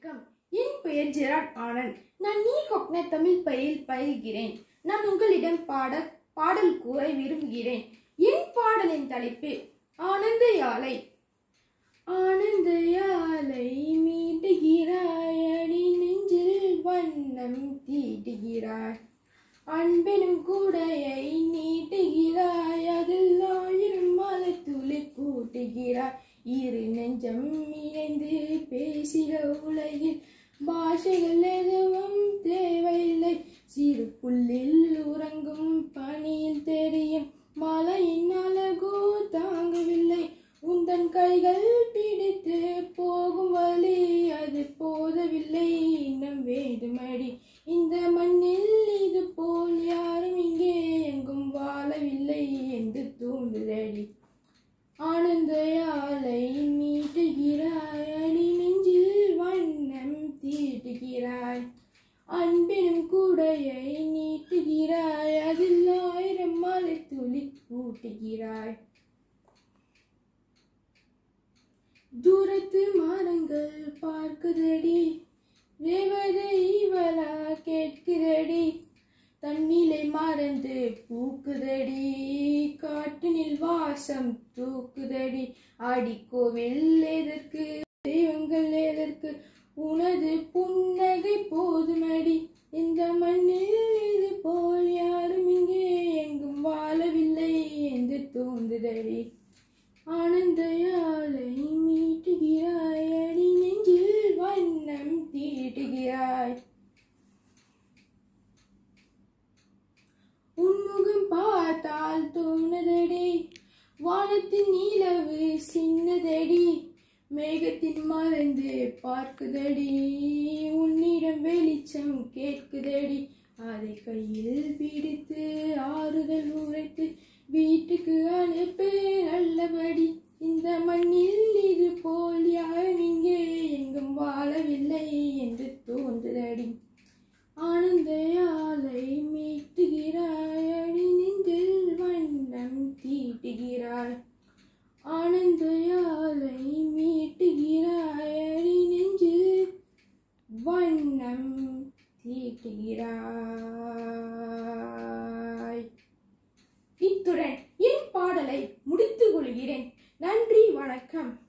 வணக்கம் என் பெயர் ஜெராட் ஆனந்த் நான் நீ கொக்ன தமிழ் பயிரில் பயில்கிறேன் நான் உங்களிடம் பாட பாடல் கூற விரும்புகிறேன் என் பாடலின் தலைப்பு ஆனந்த யாழை ஆனந்த யாழை மீட்டுகிறாய் அடி நெஞ்சில் வண்ணம் தீட்டுகிறாய் அன்பெனும் கூடையை நீட்டுகிறாய் அதில் ஆயிரம் மலை துளி கூட்டுகிறாய் இரு நெஞ்சம் இணைந்து பேசிட உலகில் பாஷைகள் எதுவும் தேவையில்லை சிறு புல்லில் உறங்கும் பனியில் தெரியும் மலையின் அழகோ தாங்கவில்லை உந்தன் கைகள் பிடித்து போகும் வழி அது போதவில்லை இன்னும் வேண்டுமடி இந்த மண்ணில் இது போல் யாரும் இங்கே எங்கும் வாழவில்லை என்று தூண்டுதடி ஆனந்த யாழை மீட்டுகிறாய் அடி நெஞ்சில் வண்ணம் தீட்டுகிறாய் அன்பினும் கூடையை நீட்டுகிறாய் அதில் ஆயிரம் மலை துளி கூட்டுகிறாய் தூரத்து மரங்கள் பார்க்குதடி தேவதை இவளா கேட்குதடி தன்னிலை மறந்து பூக்குதடி காட்டினில் வாசம் தூக்குதடி அடிக்கோவில் எதற்கு தெய்வங்கள் எதற்கு உனது புன்னகை போதுமடி இந்த மண்ணில் இது போல் யாரும் இங்கே எங்கும் வாழவில்லை என்று தோன்றுதடி ஆனந்த யாழை மீட்டுகிறாய் அடி நெஞ்சில் வண்ணம் தீட்டுகிறாய் உன்முகம் பார்த்தால் தோணுதடி வானத்தின் நிலவு சின்னதடி மேகத்தின் மறைந்து பார்க்குதடி உன்னிடம் வெளிச்சம் கேட்குதடி அதை கையில் பிடித்து ஆறுதல் உரைத்து வீட்டுக்கு அனுப்பு நல்லபடி இந்த மண்ணில் இது போல் யாரும் இங்கே எங்கும் வாழவில்லை என்று தோன்றுதடி ஆனந்த யாழை மீட்டுகிறாய் அடி நெஞ்சில் வண்ணம் தீட்டுகிறாய் ஆனந்த யாழை மீட்டுகிறாய் அடி நெஞ்சில் வண்ணம் தீட்டுகிறாய் இத்துடன் என் பாடலை முடித்துக் கொள்கிறேன் நன்றி வணக்கம்